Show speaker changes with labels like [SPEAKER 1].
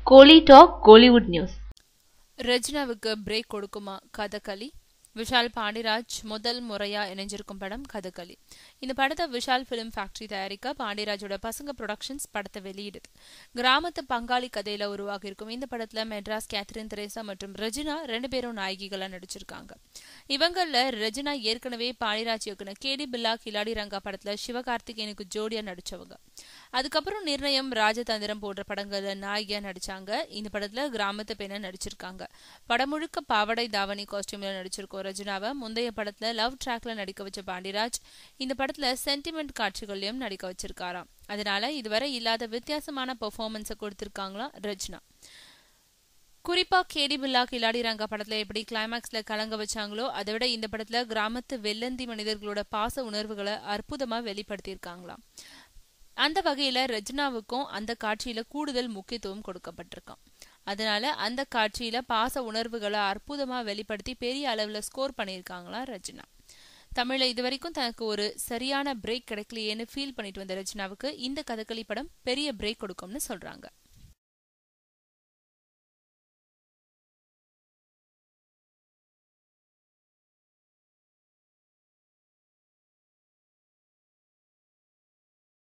[SPEAKER 1] கோலி talk Kollywood news
[SPEAKER 2] ரெஜினாவுக்கு break கொடுக்குமா கதகளி விஷால் பாண்டிராஜ் முதல் முறையா இணைஞ்சிருக்கும் படம் கதகளி இந்த படத்தை விஷால் பிலிம் ஃபேக்டரி தயாரிக்க பாண்டியராஜோட பசங்க ப்ரொடக்ஷன்ஸ் படத்தை வெளியிடுது கிராமத்து பங்காளி கதையில உருவாகி இருக்கும் இந்த படத்துல மெட்ராஸ் கேத்ரின் தெரேசா மற்றும் ரெஜினா ரெண்டு பேரும் நாயகிகளா நடிச்சிருக்காங்க இவங்கள ரெஜினா ஏற்கனவே பாண்டியராஜ் இயக்குன கேடி பில்லா கிலாடி ரங்கா படத்துல சிவகார்த்திகேயனுக்கு ஜோடியா நடிச்சவங்க அதுக்கப்புறம் நிர்ணயம் ராஜதந்திரம் போன்ற படங்கள்ல நாயகியா நடிச்சாங்க இந்த படத்துல கிராமத்து பெண்ண நடிச்சிருக்காங்க படம் முழுக்க பாவடை தாவணி காஸ்டியூம்ல நடிச்சிருக்கோம் ரஜினாவை முந்தைய படத்துல லவ் ட்ராக்ல நடிக்க வச்ச பாண்டியராஜ் இந்த படத்துல சென்டிமெண்ட் காட்சிகள்லயும் நடிக்க வச்சிருக்காராம் அதனால இதுவரை இல்லாத வித்தியாசமான பெர்ஃபார்மன்ஸை கொடுத்திருக்காங்களாம் ரஜினா குறிப்பா கேடி பில்லா கிலாடி ரங்கா படத்துல எப்படி கிளைமேக்ஸ்ல கலங்க வச்சாங்களோ அதை விட இந்த படத்துல கிராமத்து வெள்ளந்தி மனிதர்களோட பாச உணர்வுகளை அற்புதமா வெளிப்படுத்தியிருக்காங்களாம் அந்த வகையில ரஜினாவுக்கும் அந்த காட்சியில கூடுதல் முக்கியத்துவம் கொடுக்கப்பட்டிருக்கான் அதனால அந்த காட்சியில பாச உணர்வுகளை அற்புதமா வெளிப்படுத்தி பெரிய அளவுல ஸ்கோர் பண்ணியிருக்காங்களா ரஜினா தமிழ்ல இதுவரைக்கும் தனக்கு ஒரு சரியான பிரேக் கிடைக்கலையேன்னு ஃபீல் பண்ணிட்டு வந்த ரஜினாவுக்கு இந்த கதகளி படம் பெரிய பிரேக் கொடுக்கும்னு சொல்றாங்க